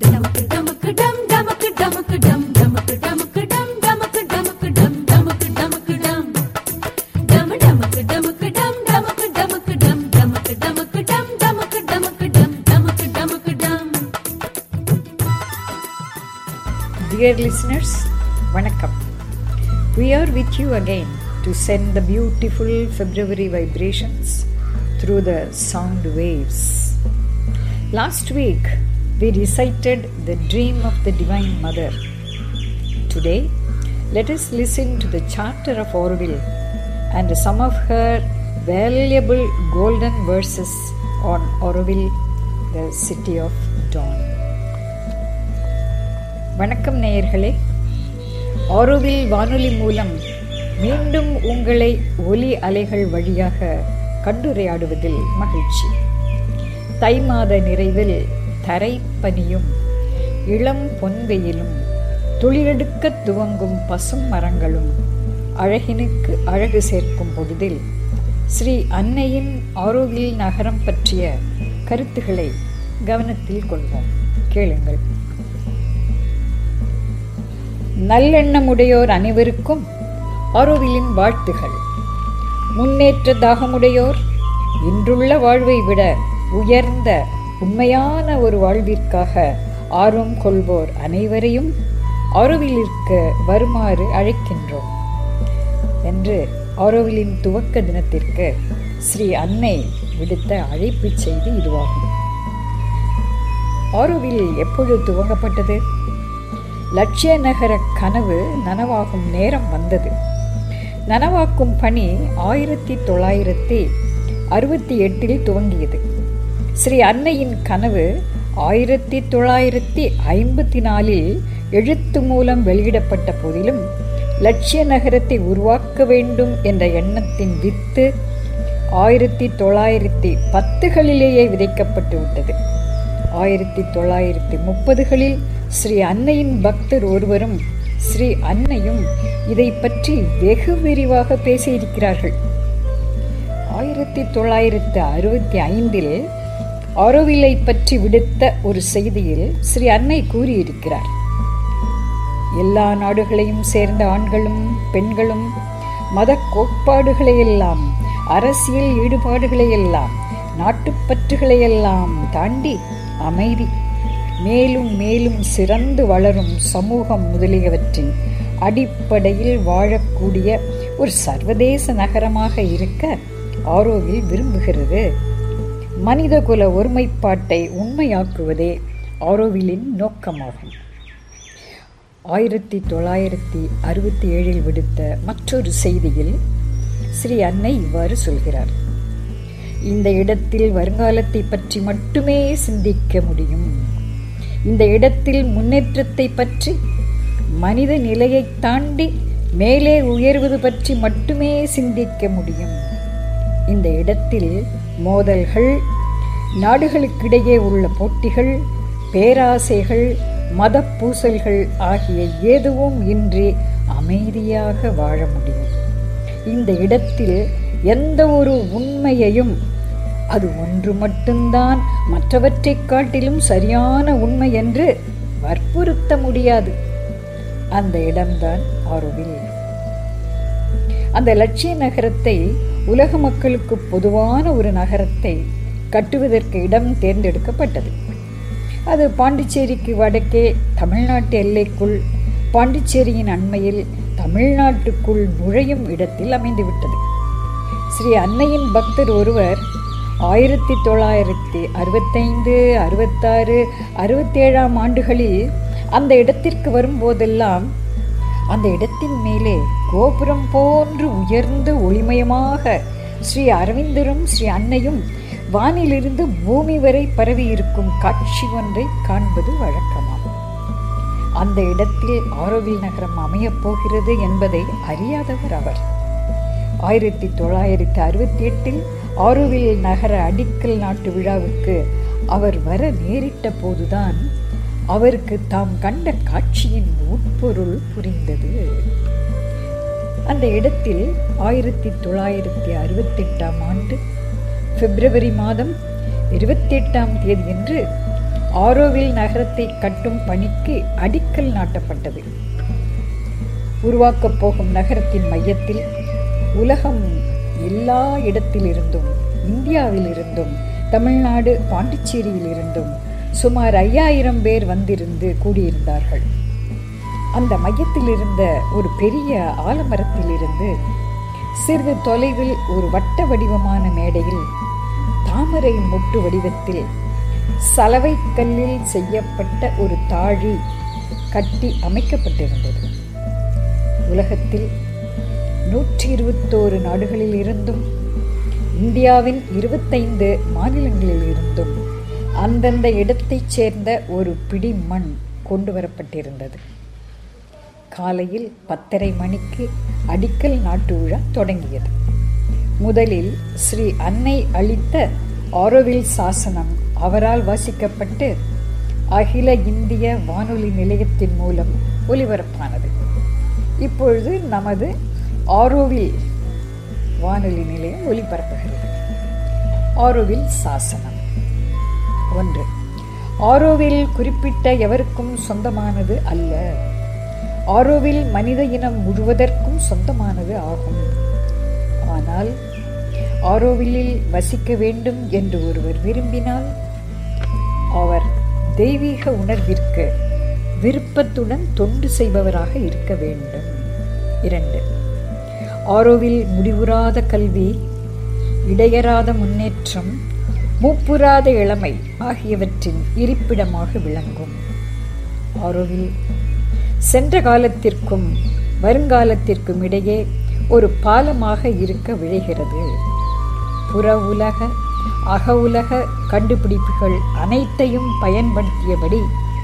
டமக்கு டமக்கு டம் டமக்கு டமக்கு டம் டமக்கு டமக்கு டம் டமக்கு டமக்கு டம் டமக்கு டமக்கு டம் டம டமக்கு டமக்கு டம் டமக்கு டமக்கு டம் டமக்கு டமக்கு டம் டமக்கு டமக்கு டம் டமக்கு டமக்கு டம் Dear listeners, Vanakkam. We are with you again to send the beautiful February vibrations through the sound waves. Last week, we recited the dream of the Divine Mother. Today, let us listen to the Charter of Orville and some of her valuable golden verses on Orville, the city of dawn. வணக்கம் நேயர்களே ஆரோவில் வானொலி மூலம் மீண்டும் உங்களை ஒலி அலைகள் வழியாக கண்டுரையாடுவதில் மகிழ்ச்சி தை மாத நிறைவில் தரைப்பனியும் இளம் பொன்வெயிலும் துளிரெடுக்க துவங்கும் பசும் மரங்களும் அழகினுக்கு அழகு சேர்க்கும் பொழுதில் ஸ்ரீ அன்னையின் ஆரோவில் நகரம் பற்றிய கருத்துக்களை கவனத்தில் கொள்வோம் கேளுங்கள் நல்லெண்ணமுடையோர் அனைவருக்கும் ஆரோவிலின் வாழ்த்துகள் முன்னேற்ற தாகமுடையோர் இன்றுள்ள வாழ்வை விட உயர்ந்த உண்மையான ஒரு வாழ்விற்காக ஆர்வம் கொள்வோர் அனைவரையும் ஆரோவிலிற்கு வருமாறு அழைக்கின்றோம் என்று ஆரோவிலின் துவக்க தினத்திற்கு ஸ்ரீ அன்னை விடுத்த அழைப்புச் செய்தி இதுவாகும் ஆரோவில் எப்பொழுது துவங்கப்பட்டது லட்சிய நகர கனவு நனவாகும் நேரம் வந்தது நனவாக்கும் பணி ஆயிரத்தி தொள்ளாயிரத்தி அறுபத்தி எட்டில் துவங்கியது ஸ்ரீ அன்னையின் கனவு ஆயிரத்தி தொள்ளாயிரத்தி ஐம்பத்தி நாலில் எழுத்து மூலம் வெளியிடப்பட்ட போதிலும் லட்சிய நகரத்தை உருவாக்க வேண்டும் என்ற எண்ணத்தின் வித்து ஆயிரத்தி தொள்ளாயிரத்தி பத்துகளிலேயே விதைக்கப்பட்டு விட்டது ஆயிரத்தி தொள்ளாயிரத்தி முப்பதுகளில் ஸ்ரீ அன்னையின் பக்தர் ஒருவரும் ஸ்ரீ அன்னையும் இதை பற்றி வெகு விரிவாக பேசியிருக்கிறார்கள் ஆயிரத்தி தொள்ளாயிரத்து அறுபத்தி ஐந்தில் ஆரோவிலை பற்றி விடுத்த ஒரு செய்தியில் ஸ்ரீ அன்னை கூறியிருக்கிறார் எல்லா நாடுகளையும் சேர்ந்த ஆண்களும் பெண்களும் மத கோட்பாடுகளையெல்லாம் அரசியல் ஈடுபாடுகளையெல்லாம் நாட்டுப்பற்றுகளையெல்லாம் தாண்டி அமைதி மேலும் மேலும் சிறந்து வளரும் சமூகம் முதலியவற்றின் அடிப்படையில் வாழக்கூடிய ஒரு சர்வதேச நகரமாக இருக்க ஆரோவில் விரும்புகிறது மனிதகுல ஒருமைப்பாட்டை உண்மையாக்குவதே ஆரோவிலின் நோக்கமாகும் ஆயிரத்தி தொள்ளாயிரத்தி அறுபத்தி ஏழில் விடுத்த மற்றொரு செய்தியில் ஸ்ரீ அன்னை இவ்வாறு சொல்கிறார் இந்த இடத்தில் வருங்காலத்தை பற்றி மட்டுமே சிந்திக்க முடியும் இந்த இடத்தில் முன்னேற்றத்தை பற்றி மனித நிலையை தாண்டி மேலே உயர்வது பற்றி மட்டுமே சிந்திக்க முடியும் இந்த இடத்தில் மோதல்கள் நாடுகளுக்கிடையே உள்ள போட்டிகள் பேராசைகள் மத பூசல்கள் ஆகிய எதுவும் இன்றி அமைதியாக வாழ முடியும் இந்த இடத்தில் எந்த ஒரு உண்மையையும் அது ஒன்று மட்டும்தான் மற்றவற்றைக் காட்டிலும் சரியான உண்மை என்று வற்புறுத்த முடியாது அந்த இடம்தான் ஆரோவில் அந்த லட்சிய நகரத்தை உலக மக்களுக்கு பொதுவான ஒரு நகரத்தை கட்டுவதற்கு இடம் தேர்ந்தெடுக்கப்பட்டது அது பாண்டிச்சேரிக்கு வடக்கே தமிழ்நாட்டு எல்லைக்குள் பாண்டிச்சேரியின் அண்மையில் தமிழ்நாட்டுக்குள் நுழையும் இடத்தில் அமைந்துவிட்டது ஸ்ரீ அன்னையின் பக்தர் ஒருவர் ஆயிரத்தி தொள்ளாயிரத்தி அறுபத்தைந்து அறுபத்தாறு அறுபத்தேழாம் ஆண்டுகளில் அந்த இடத்திற்கு வரும்போதெல்லாம் அந்த இடத்தின் மேலே கோபுரம் போன்று உயர்ந்து ஒளிமயமாக ஸ்ரீ அரவிந்தரும் ஸ்ரீ அன்னையும் வானிலிருந்து பூமி வரை பரவி இருக்கும் காட்சி ஒன்றை காண்பது வழக்கமாம் அந்த இடத்தில் ஆரோவில் நகரம் அமையப் போகிறது என்பதை அறியாதவர் அவர் ஆயிரத்தி தொள்ளாயிரத்தி அறுபத்தி எட்டில் ஆரோவில் நகர அடிக்கல் நாட்டு விழாவுக்கு அவர் வர நேரிட்ட போதுதான் அவருக்கு தாம் கண்ட காட்சியின் உட்பொருள் புரிந்தது அந்த இடத்தில் ஆயிரத்தி தொள்ளாயிரத்தி அறுபத்தெட்டாம் ஆண்டு பிப்ரவரி மாதம் இருபத்தெட்டாம் தேதியன்று ஆரோவில் நகரத்தை கட்டும் பணிக்கு அடிக்கல் நாட்டப்பட்டது உருவாக்கப் போகும் நகரத்தின் மையத்தில் உலகம் எல்லா இடத்திலிருந்தும் இந்தியாவிலிருந்தும் தமிழ்நாடு பாண்டிச்சேரியிலிருந்தும் சுமார் ஐயாயிரம் பேர் வந்திருந்து கூடியிருந்தார்கள் அந்த மையத்தில் இருந்த ஒரு பெரிய ஆலமரத்திலிருந்து சிறிது தொலைவில் ஒரு வட்ட வடிவமான மேடையில் தாமரை மொட்டு வடிவத்தில் சலவை கல்லில் செய்யப்பட்ட ஒரு தாழி கட்டி அமைக்கப்பட்டிருந்தது உலகத்தில் நூற்றி இருபத்தோரு நாடுகளில் இருந்தும் இந்தியாவின் இருபத்தைந்து மாநிலங்களில் இருந்தும் அந்தந்த இடத்தைச் சேர்ந்த ஒரு பிடி மண் கொண்டு வரப்பட்டிருந்தது காலையில் பத்தரை மணிக்கு அடிக்கல் நாட்டு விழா தொடங்கியது முதலில் ஸ்ரீ அன்னை அளித்த ஆரோவில் சாசனம் அவரால் வாசிக்கப்பட்டு அகில இந்திய வானொலி நிலையத்தின் மூலம் ஒலிபரப்பானது இப்பொழுது நமது ஆரோவில் வானொலி நிலையம் ஒலிபரப்புகிறது ஆரோவில் சாசனம் ஒன்று ஆரோவில் குறிப்பிட்ட எவருக்கும் சொந்தமானது அல்ல ஆரோவில் மனித இனம் முழுவதற்கும் சொந்தமானது ஆகும் ஆனால் ஆரோவில்லில் வசிக்க வேண்டும் என்று ஒருவர் விரும்பினால் அவர் தெய்வீக உணர்விற்கு விருப்பத்துடன் தொண்டு செய்பவராக இருக்க வேண்டும் இரண்டு ஆரோவில் முடிவுறாத கல்வி இடையறாத முன்னேற்றம் மூப்புறாத இளமை ஆகியவற்றின் இருப்பிடமாக விளங்கும் ஆரோவில் சென்ற காலத்திற்கும் வருங்காலத்திற்கும் இடையே ஒரு பாலமாக இருக்க விழைகிறது புற உலக அக உலக கண்டுபிடிப்புகள் அனைத்தையும் பயன்படுத்தியபடி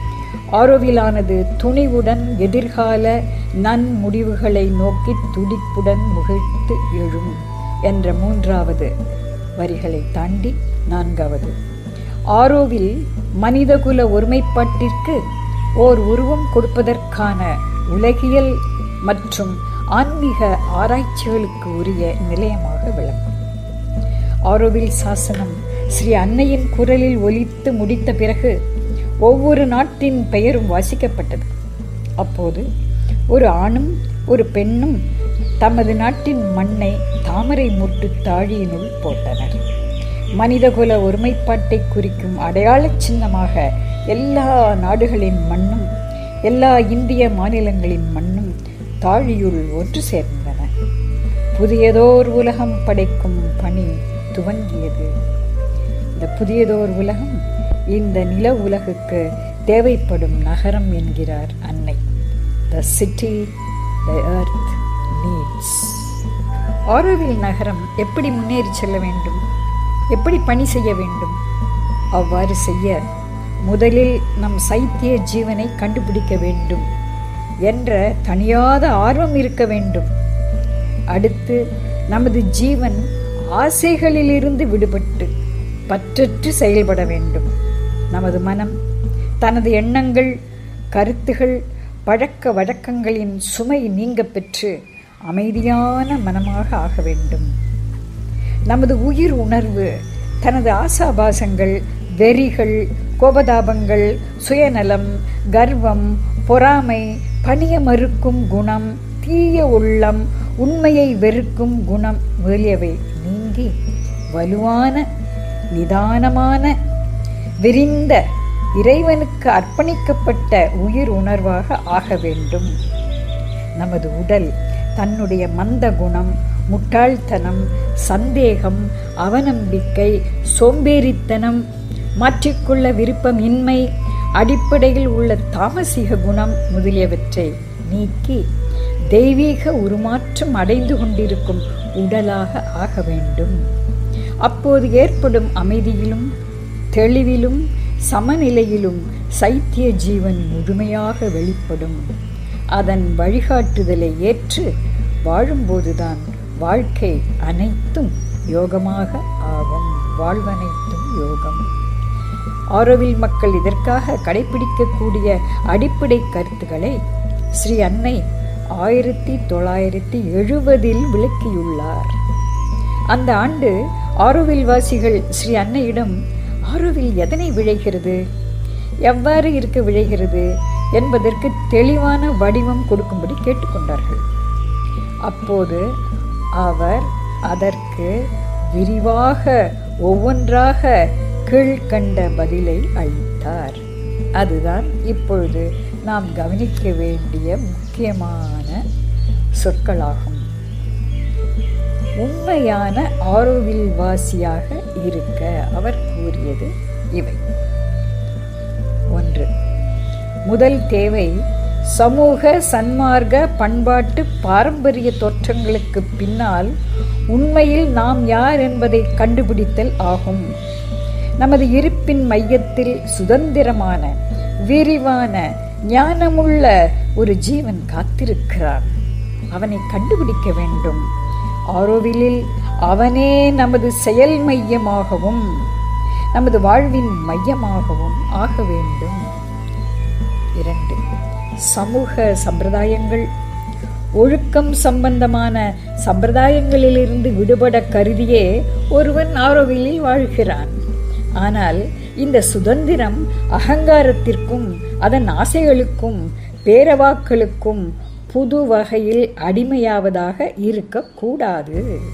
ஆரோவிலானது துணிவுடன் எதிர்கால நன்முடிவுகளை நோக்கி துடிப்புடன் முகிழ்த்து எழும் என்ற மூன்றாவது வரிகளை தாண்டி நான்காவது ஆரோவில் மனிதகுல ஒருமைப்பாட்டிற்கு ஓர் உருவம் கொடுப்பதற்கான உலகியல் மற்றும் ஆன்மீக ஆராய்ச்சிகளுக்கு உரிய நிலையமாக விளங்கும் ஆரோவில் சாசனம் ஸ்ரீ அன்னையின் குரலில் ஒலித்து முடித்த பிறகு ஒவ்வொரு நாட்டின் பெயரும் வாசிக்கப்பட்டது அப்போது ஒரு ஆணும் ஒரு பெண்ணும் தமது நாட்டின் மண்ணை தாமரை முட்டு தாழியினுள் போட்டனர் மனிதகுல ஒருமைப்பாட்டை குறிக்கும் அடையாளச் சின்னமாக எல்லா நாடுகளின் மண்ணும் எல்லா இந்திய மாநிலங்களின் மண்ணும் தாழியுள் ஒன்று சேர்ந்தன புதியதோர் உலகம் படைக்கும் பணி துவங்கியது இந்த புதியதோர் உலகம் இந்த நில உலகுக்கு தேவைப்படும் நகரம் என்கிறார் அன்னை the city the earth needs Auroville நகரம் எப்படி முன்னேறி செல்ல வேண்டும் எப்படி பணி செய்ய வேண்டும் அவ்வாறு செய்ய முதலில் நம் சைத்திய ஜீவனை கண்டுபிடிக்க வேண்டும் என்ற தனியாத ஆர்வம் இருக்க வேண்டும் அடுத்து நமது ஜீவன் ஆசைகளிலிருந்து விடுபட்டு பற்றற்று செயல்பட வேண்டும் நமது மனம் தனது எண்ணங்கள் கருத்துகள் பழக்க வழக்கங்களின் சுமை நீங்க பெற்று அமைதியான மனமாக ஆக வேண்டும் நமது உயிர் உணர்வு தனது ஆசாபாசங்கள் வெறிகள் கோபதாபங்கள் சுயநலம் கர்வம் பொறாமை பணிய மறுக்கும் குணம் தீய உள்ளம் உண்மையை வெறுக்கும் குணம் முதலியவை நீங்கி வலுவான நிதானமான விரிந்த இறைவனுக்கு அர்ப்பணிக்கப்பட்ட உயிர் உணர்வாக ஆக வேண்டும் நமது உடல் தன்னுடைய மந்த குணம் முட்டாள்தனம் சந்தேகம் அவநம்பிக்கை சோம்பேறித்தனம் மாற்றிக்கொள்ள விருப்பமின்மை அடிப்படையில் உள்ள தாமசிக குணம் முதலியவற்றை நீக்கி தெய்வீக உருமாற்றம் அடைந்து கொண்டிருக்கும் உடலாக ஆக வேண்டும் அப்போது ஏற்படும் அமைதியிலும் தெளிவிலும் சமநிலையிலும் சைத்திய ஜீவன் முழுமையாக வெளிப்படும் அதன் வழிகாட்டுதலை ஏற்று வாழும்போதுதான் வாழ்க்கை அனைத்தும் யோகமாக ஆகும் வாழ்வனைத்தும் யோகம் ஆரோவில் மக்கள் இதற்காக கடைபிடிக்கக்கூடிய அடிப்படை கருத்துக்களை ஸ்ரீ அன்னை ஆயிரத்தி தொள்ளாயிரத்தி எழுபதில் விளக்கியுள்ளார் அந்த ஆண்டு ஆரோவில் வாசிகள் ஸ்ரீ அன்னையிடம் ஆரோவில் எதனை விளைகிறது எவ்வாறு இருக்க விழைகிறது என்பதற்கு தெளிவான வடிவம் கொடுக்கும்படி கேட்டுக்கொண்டார்கள் அப்போது அவர் அதற்கு விரிவாக ஒவ்வொன்றாக கீழ்கண்ட பதிலை அளித்தார் அதுதான் இப்பொழுது நாம் கவனிக்க வேண்டிய முக்கியமான சொற்களாகும் உண்மையான ஆரோவில் வாசியாக இருக்க அவர் கூறியது இவை ஒன்று முதல் தேவை சமூக சன்மார்க்க பண்பாட்டு பாரம்பரிய தோற்றங்களுக்கு பின்னால் உண்மையில் நாம் யார் என்பதை கண்டுபிடித்தல் ஆகும் நமது இருப்பின் மையத்தில் சுதந்திரமான விரிவான ஞானமுள்ள ஒரு ஜீவன் காத்திருக்கிறான் அவனை கண்டுபிடிக்க வேண்டும் ஆரோவிலில் அவனே நமது செயல் மையமாகவும் நமது வாழ்வின் மையமாகவும் ஆக வேண்டும் இரண்டு சமூக சம்பிரதாயங்கள் ஒழுக்கம் சம்பந்தமான சம்பிரதாயங்களிலிருந்து விடுபட கருதியே ஒருவன் ஆரோவிலில் வாழ்கிறான் ஆனால் இந்த சுதந்திரம் அகங்காரத்திற்கும் அதன் ஆசைகளுக்கும் பேரவாக்களுக்கும் புது வகையில் அடிமையாவதாக இருக்கக்கூடாது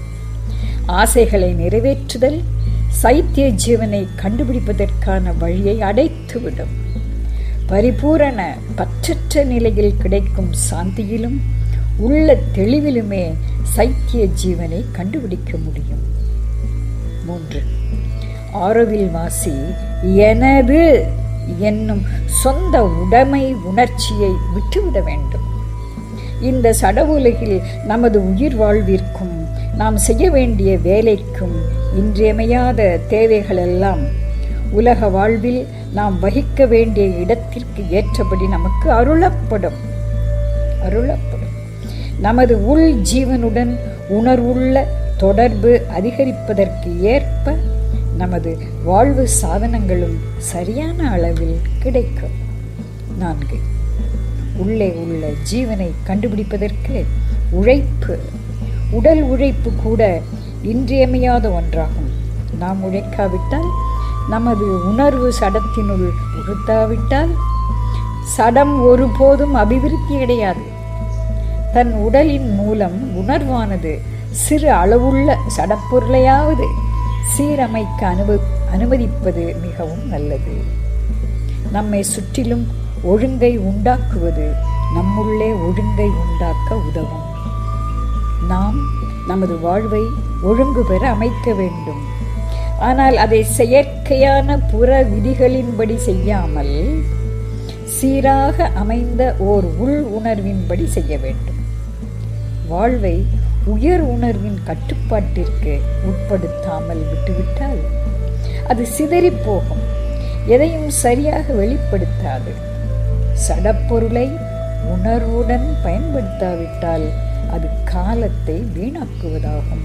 ஆசைகளை நிறைவேற்றுதல் சைத்திய ஜீவனை கண்டுபிடிப்பதற்கான வழியை அடைத்துவிடும் பரிபூரண பற்றற்ற நிலையில் கிடைக்கும் சாந்தியிலும் உள்ள தெளிவிலுமே சைத்திய ஜீவனை கண்டுபிடிக்க முடியும் மூன்று ஆரோவில் வாசி எனது என்னும் சொந்த உடைமை உணர்ச்சியை விட்டுவிட வேண்டும் இந்த சட உலகில் நமது உயிர் வாழ்விற்கும் நாம் செய்ய வேண்டிய வேலைக்கும் இன்றியமையாத தேவைகளெல்லாம் உலக வாழ்வில் நாம் வகிக்க வேண்டிய இடத்திற்கு ஏற்றபடி நமக்கு அருளப்படும் அருளப்படும் நமது உள் ஜீவனுடன் உணர்வுள்ள தொடர்பு அதிகரிப்பதற்கு ஏற்ப நமது வாழ்வு சாதனங்களும் சரியான அளவில் கிடைக்கும் நான்கு உள்ளே உள்ள ஜீவனை கண்டுபிடிப்பதற்கு உழைப்பு உடல் உழைப்பு கூட இன்றியமையாத ஒன்றாகும் நாம் உழைக்காவிட்டால் நமது உணர்வு சடத்தினுள் உறுத்தாவிட்டால் சடம் ஒருபோதும் அபிவிருத்தி அடையாது தன் உடலின் மூலம் உணர்வானது சிறு அளவுள்ள சடப்பொருளையாவது சீரமைக்க அனுப அனுமதிப்பது மிகவும் நல்லது நம்மை சுற்றிலும் ஒழுங்கை உண்டாக்குவது நம்முள்ளே ஒழுங்கை உண்டாக்க உதவும் நாம் நமது வாழ்வை ஒழுங்கு பெற அமைக்க வேண்டும் ஆனால் அதை செயற்கையான புற விதிகளின்படி செய்யாமல் சீராக அமைந்த ஓர் உள் உணர்வின்படி செய்ய வேண்டும் வாழ்வை உயர் உணர்வின் கட்டுப்பாட்டிற்கு உட்படுத்தாமல் விட்டுவிட்டால் அது சிதறிப் போகும் எதையும் சரியாக வெளிப்படுத்தாது சடப்பொருளை உணர்வுடன் பயன்படுத்தாவிட்டால் அது காலத்தை வீணாக்குவதாகும்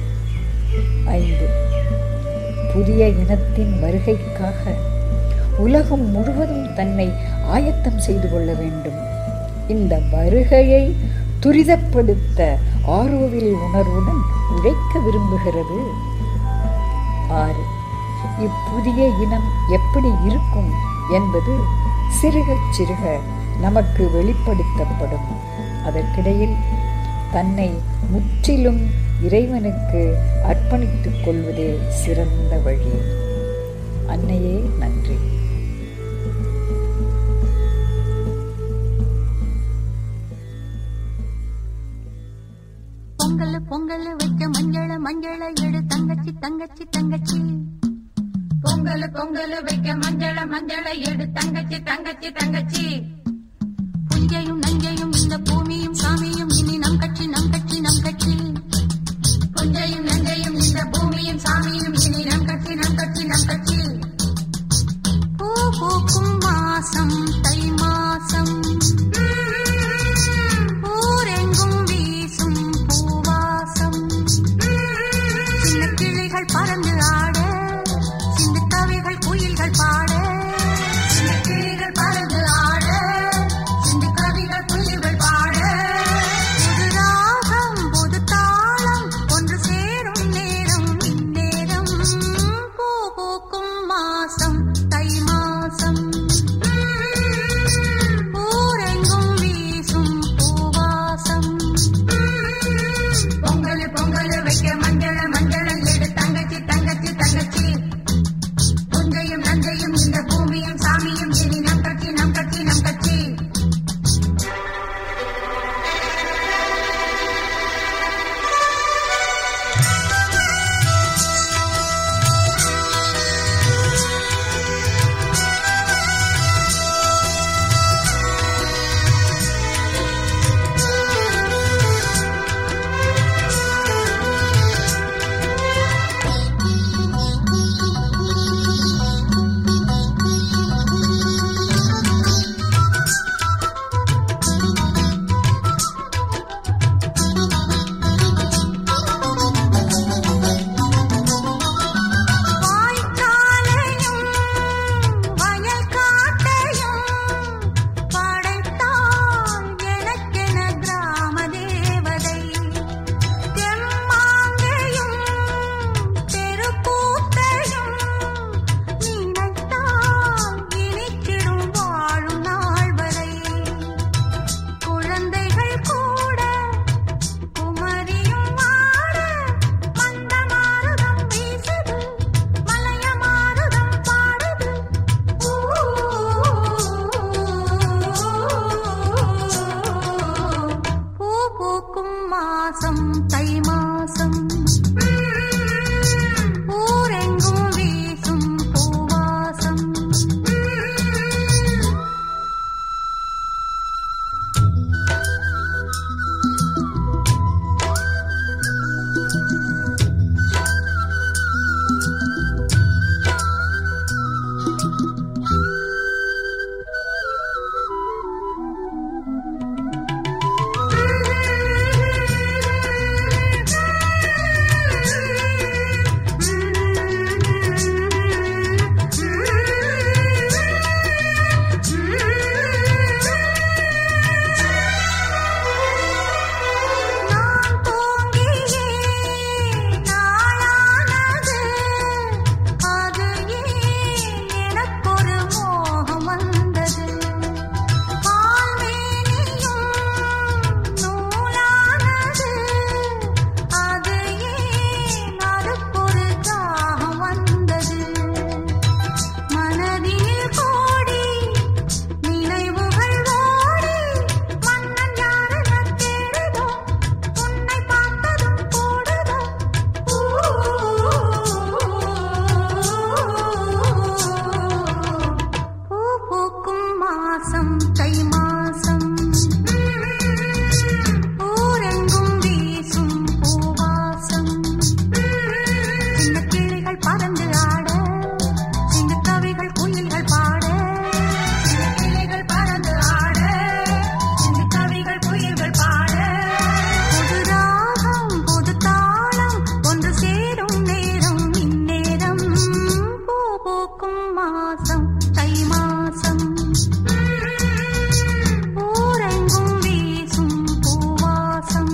ஐந்து புதிய இனத்தின் வருகைக்காக உலகம் முழுவதும் தன்னை ஆயத்தம் செய்து கொள்ள வேண்டும் இந்த வருகையை துரிதப்படுத்த ஆர்வவில் உணர்வுடன் உழைக்க விரும்புகிறது ஆறு இப்புதிய இனம் எப்படி இருக்கும் என்பது சிறுக சிறுக நமக்கு வெளிப்படுத்தப்படும் அதற்கிடையில் தன்னை முற்றிலும் இறைவனுக்கு அர்ப்பணித்துக் கொள்வதே சிறந்த வழி அன்னையே நன்றி பொங்கல் பொங்கல் வைக்க மஞ்சள மஞ்சள எடு தங்கச்சி தங்கச்சி தங்கச்சி பொங்கல் பொங்கல் வைக்க மஞ்சள மஞ்சள எடு தங்கச்சி தங்கச்சி தங்கச்சி புஞ்சையும் நஞ்சையும் இந்த பூமியும் சாமியும் இனி நம் கட்சி நம் கட்சி நம் கட்சி புஞ்சையும் நஞ்சையும் இந்த பூமியும் சாமியும் இனி நம் கட்சி நம் கட்சி நம் கட்சி பூ பூக்கும் மாசம் தை மாசம் ஊரெங்கும் வீசும் பூவாசம் சின்ன கிளிகள் பறந்து ஆட சின்ன கவிகள் குயில்கள் பாட சின்ன கிளிகள் பறந்து ஆட மாசம் தை மாசம் ஊரெங்கும் வீசும் பூவாசம் சின்ன கிளிகள் பறந்து ஆட சின்ன கவிகள் குயில்கள் பாட சின்ன கிளிகள் பறந்து ஆட சின்ன கவிகள் குயில்கள் பாட புது ராகம் புது தாளம் ஒன்று சேரும் நேரம் இந்நேரம் பூ பூக்கும் மாசம் தை மாசம் ஊரெங்கும் வீசும் பூவாசம்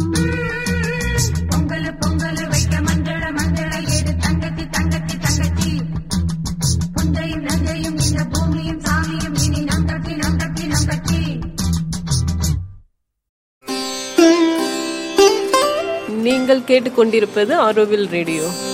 பொங்கல் பொங்கல் வைக்க மஞ்சள மஞ்சள ஏடு தங்கச்சி தங்கச்சி தங்கச்சி புந்தையும் நஞ்சையும் இந்த பூமியும் சாமியும் இனி நம் தட்டி நம் தட்டி நம் தட்டி நீங்கள் கேட்டுக்கொண்டிருப்பது ஆரோவில் ரேடியோ